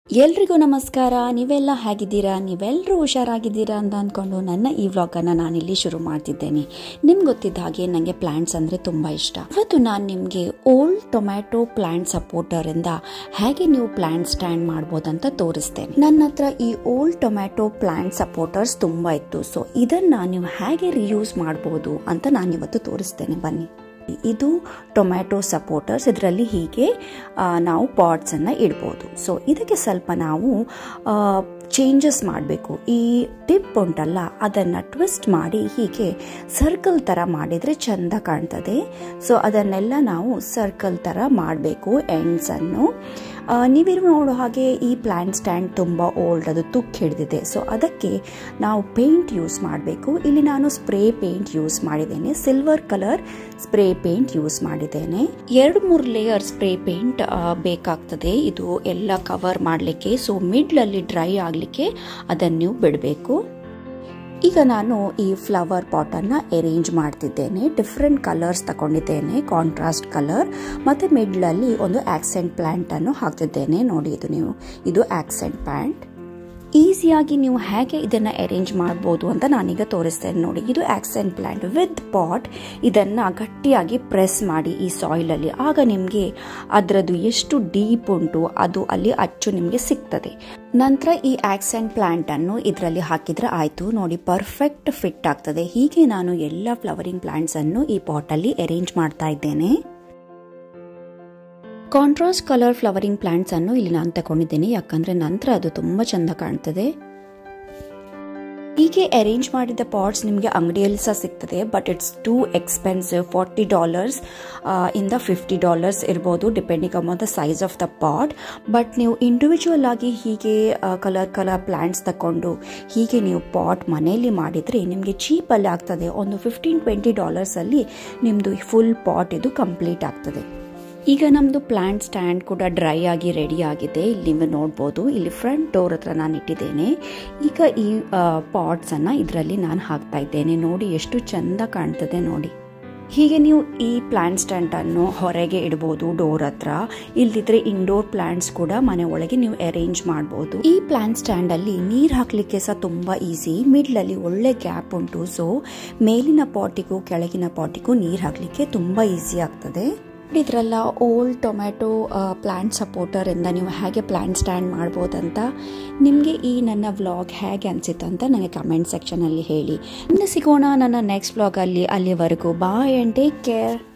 ಎಲ್ರಿಗೂ ನಮಸ್ಕಾರ ನೀವೆಲ್ಲ ಹೇಗಿದ್ದೀರಾ ನೀವೆಲ್ಲರೂ ಹುಷಾರಾಗಿದ್ದೀರಾ ಅಂತ ಅಂದ್ಕೊಂಡು ನನ್ನ ಈ ವ್ಲಾಗನ್ನು ನಾನಿಲ್ಲಿ ಶುರು ಮಾಡ್ತಿದ್ದೇನೆ ನಿಮ್ಗೆ ಗೊತ್ತಿದ್ದ ಹಾಗೆ ನನಗೆ ಪ್ಲ್ಯಾಂಟ್ಸ್ ಅಂದರೆ ತುಂಬ ಇಷ್ಟ ಇವತ್ತು ನಾನು ನಿಮಗೆ ಓಲ್ಡ್ ಟೊಮ್ಯಾಟೊ ಪ್ಲ್ಯಾಂಟ್ ಸಪೋರ್ಟರಿಂದ ಹೇಗೆ ನೀವು ಪ್ಲ್ಯಾಂಟ್ ಸ್ಟ್ಯಾಂಡ್ ಮಾಡ್ಬೋದಂತ ತೋರಿಸ್ತೇನೆ ನನ್ನ ಹತ್ರ ಈ ಓಲ್ಡ್ ಟೊಮ್ಯಾಟೊ ಪ್ಲ್ಯಾಂಟ್ ಸಪೋರ್ಟರ್ಸ್ ತುಂಬ ಇತ್ತು ಸೊ ಇದನ್ನು ನೀವು ಹೇಗೆ ರಿಯೂಸ್ ಮಾಡ್ಬೋದು ಅಂತ ನಾನು ಇವತ್ತು ತೋರಿಸ್ತೇನೆ ಬನ್ನಿ ಇದು ಟೊಮ್ಯಾಟೊ ಸಪೋರ್ಟರ್ಸ್ ಇದರಲ್ಲಿ ಹೀಗೆ ಆ, ನಾವು ಪಾಟ್ಸನ್ನು ಇಡ್ಬೋದು ಸೊ ಇದಕ್ಕೆ ಸ್ವಲ್ಪ ನಾವು ಚೇಂಜಸ್ ಮಾಡಬೇಕು ಈ ಟಿಪ್ ಉಂಟಲ್ಲ ಅದನ್ನು ಟ್ವಿಸ್ಟ್ ಮಾಡಿ ಹೀಗೆ ಸರ್ಕಲ್ ಥರ ಮಾಡಿದರೆ ಚೆಂದ ಕಾಣ್ತದೆ ಸೊ ಅದನ್ನೆಲ್ಲ ನಾವು ಸರ್ಕಲ್ ಥರ ಮಾಡಬೇಕು ಎಂಡ್ಸನ್ನು ನೀವಿರು ನೋಡೋ ಹಾಗೆ ಈ ಪ್ಲ್ಯಾಂಟ್ ಸ್ಟ್ಯಾಂಡ್ ತುಂಬ ಓಲ್ಡ್ ಅದು ತುಕ್ಕು ಹಿಡಿದಿದೆ ಸೊ ಅದಕ್ಕೆ ನಾವು ಪೇಂಟ್ ಯೂಸ್ ಮಾಡಬೇಕು ಇಲ್ಲಿ ನಾನು ಸ್ಪ್ರೇ ಪೇಂಟ್ ಯೂಸ್ ಮಾಡಿದ್ದೇನೆ silver colour spray paint use ಮಾಡಿದ್ದೇನೆ ಎರಡು ಮೂರು ಲೇಯರ್ ಸ್ಪ್ರೇ ಪೇಂಟ್ ಬೇಕಾಗ್ತದೆ ಇದು ಎಲ್ಲ ಕವರ್ ಮಾಡಲಿಕ್ಕೆ ಸೊ ಮಿಡ್ಲಲ್ಲಿ ಡ್ರೈ ಆಗಲಿಕ್ಕೆ ಅದನ್ನು ನೀವು ಬಿಡಬೇಕು ಈಗ ನಾನು ಈ ಫ್ಲವರ್ ಪಾಟನ್ನು ಅರೇಂಜ್ ಮಾಡ್ತಿದ್ದೇನೆ ಡಿಫ್ರೆಂಟ್ ಕಲರ್ಸ್ ತಗೊಂಡಿದ್ದೇನೆ ಕಾಂಟ್ರಾಸ್ಟ್ ಕಲರ್ ಮತ್ತು ಮಿಡ್ಲಲ್ಲಿ ಒಂದು ಆಕ್ಸೆಂಟ್ ಪ್ಲ್ಯಾಂಟನ್ನು ಹಾಕ್ತಿದ್ದೇನೆ ನೋಡಿ ಇದು ನೀವು ಇದು ಆಕ್ಸೆಂಟ್ ಪ್ಯಾಂಟ್ ಈಸಿಯಾಗಿ ನೀವು ಹೇಗೆ ಇದನ್ನು ಅರೇಂಜ್ ಮಾಡ್ಬೋದು ಅಂತ ನಾನೀಗ ತೋರಿಸ್ತೇನೆ ನೋಡಿ ಇದು ಆಕ್ಸೆಂಟ್ ಪ್ಲ್ಯಾಂಟ್ ವಿತ್ ಪಾಟ್ ಇದನ್ನು ಗಟ್ಟಿಯಾಗಿ ಪ್ರೆಸ್ ಮಾಡಿ ಈ ಸಾಯಿಲಲ್ಲಿ ಆಗ ನಿಮಗೆ ಅದರದ್ದು ಎಷ್ಟು ಡೀಪ್ ಉಂಟು ಅದು ಅಲ್ಲಿ ಅಚ್ಚು ನಿಮಗೆ ಸಿಗ್ತದೆ ನಂತರ ಈ ಆಕ್ಸೆಂಟ್ ಪ್ಲ್ಯಾಂಟನ್ನು ಇದರಲ್ಲಿ ಹಾಕಿದರೆ ಆಯಿತು ನೋಡಿ ಪರ್ಫೆಕ್ಟ್ ಫಿಟ್ ಆಗ್ತದೆ ಹೀಗೆ ನಾನು ಎಲ್ಲ ಫ್ಲವರಿಂಗ್ ಪ್ಲ್ಯಾಂಟ್ಸನ್ನು ಈ ಪಾಟಲ್ಲಿ ಅರೇಂಜ್ ಮಾಡ್ತಾ ಇದ್ದೇನೆ ಕಾಂಟ್ರಾಸ್ಟ್ ಕಲರ್ ಫ್ಲವರಿಂಗ್ ಪ್ಲಾಂಟ್ಸ್ ಅನ್ನು ಇಲ್ಲಿ ನಾನು ತಗೊಂಡಿದ್ದೇನೆ ಯಾಕಂದ್ರೆ ನಂತರ ಅದು ತುಂಬಾ ಚಂದ ಕಾಣ್ತದೆ ಹೀಗೆ ಅರೇಂಜ್ ಮಾಡಿದ ಪಾಟ್ಸ್ ನಿಮಗೆ ಅಂಗಡಿಯಲ್ಲಿ ಸಹ ಸಿಗ್ತದೆ but it's too expensive forty dollars ಇಂದ ಫಿಫ್ಟಿ ಡಾಲರ್ಸ್ ಇರ್ಬೋದು depending on the size of the pot but ನೀವು ಇಂಡಿವಿಜುವಲ್ ಆಗಿ ಹೀಗೆ ಕಲರ್ ಕಲರ್ ಪ್ಲಾಂಟ್ಸ್ ತಗೊಂಡು ಹೀಗೆ ನೀವು ಪಾಟ್ ಮನೆಯಲ್ಲಿ ಮಾಡಿದರೆ ನಿಮಗೆ ಚೀಪಲ್ಲಿ ಆಗ್ತದೆ ಒಂದು ಫಿಫ್ಟೀನ್ ಟ್ವೆಂಟಿ ಡಾಲರ್ಸಲ್ಲಿ ನಿಮ್ಮದು ಫುಲ್ ಪಾಟ್ ಇದು ಕಂಪ್ಲೀಟ್ ಆಗ್ತದೆ ಈಗ ನಮ್ಮದು ಪ್ಲಾಂಟ್ ಸ್ಟ್ಯಾಂಡ್ ಕೂಡ ಡ್ರೈ ಆಗಿ ರೆಡಿ ಆಗಿದೆ ಇಲ್ಲಿ ನೀವು ನೋಡ್ಬೋದು ಇಲ್ಲಿ ಫ್ರಂಟ್ ಡೋರ್ ಹತ್ರ ನಾನು ಇಟ್ಟಿದ್ದೇನೆ ಈಗ ಈ ಪಾಟ್ಸನ್ನು ಇದರಲ್ಲಿ ನಾನು ಹಾಕ್ತಾ ಇದ್ದೇನೆ ನೋಡಿ ಎಷ್ಟು ಚೆಂದ ಕಾಣ್ತದೆ ನೋಡಿ ಹೀಗೆ ನೀವು ಈ ಪ್ಲಾಂಟ್ ಸ್ಟ್ಯಾಂಡನ್ನು ಹೊರಗೆ ಇಡ್ಬೋದು ಡೋರ್ ಹತ್ರ ಇಲ್ದಿದ್ರೆ ಇಂಡೋರ್ ಪ್ಲಾಂಟ್ಸ್ ಕೂಡ ಮನೆ ಒಳಗೆ ನೀವು ಅರೇಂಜ್ ಮಾಡ್ಬೋದು ಈ ಪ್ಲಾಂಟ್ ಸ್ಟ್ಯಾಂಡ್ ಅಲ್ಲಿ ನೀರು ಹಾಕ್ಲಿಕ್ಕೆ ಸಹ ತುಂಬಾ ಈಸಿ ಮಿಡ್ಲಲ್ಲಿ ಒಳ್ಳೆ ಗ್ಯಾಪ್ ಉಂಟು ಸೊ ಮೇಲಿನ ಪಾಟಿಗೂ ಕೆಳಗಿನ ಪಾಟಿಗೂ ನೀರು ಹಾಕ್ಲಿಕ್ಕೆ ತುಂಬಾ ಈಸಿ ಆಗ್ತದೆ ಇದ್ರಲ್ಲ ಓಲ್ಡ್ ಟೊಮ್ಯಾಟೊ ಪ್ಲ್ಯಾಂಟ್ ಸಪೋರ್ಟರಿಂದ ನೀವು ಹೇಗೆ ಪ್ಲ್ಯಾಂಟ್ ಸ್ಟ್ಯಾಂಡ್ ಮಾಡ್ಬೋದಂತ ನಿಮಗೆ ಈ ನನ್ನ ವ್ಲಾಗ್ ಹೇಗೆ ಅನಿಸಿತ್ತು ಅಂತ ನನಗೆ ಕಮೆಂಟ್ ಸೆಕ್ಷನಲ್ಲಿ ಹೇಳಿ ಇನ್ನು ಸಿಗೋಣ ನನ್ನ ನೆಕ್ಸ್ಟ್ ವ್ಲಾಗಲ್ಲಿ ಅಲ್ಲಿವರೆಗೂ ಬಾಯ್ ಆ್ಯಂಡ್ ಟೇಕ್ ಕೇರ್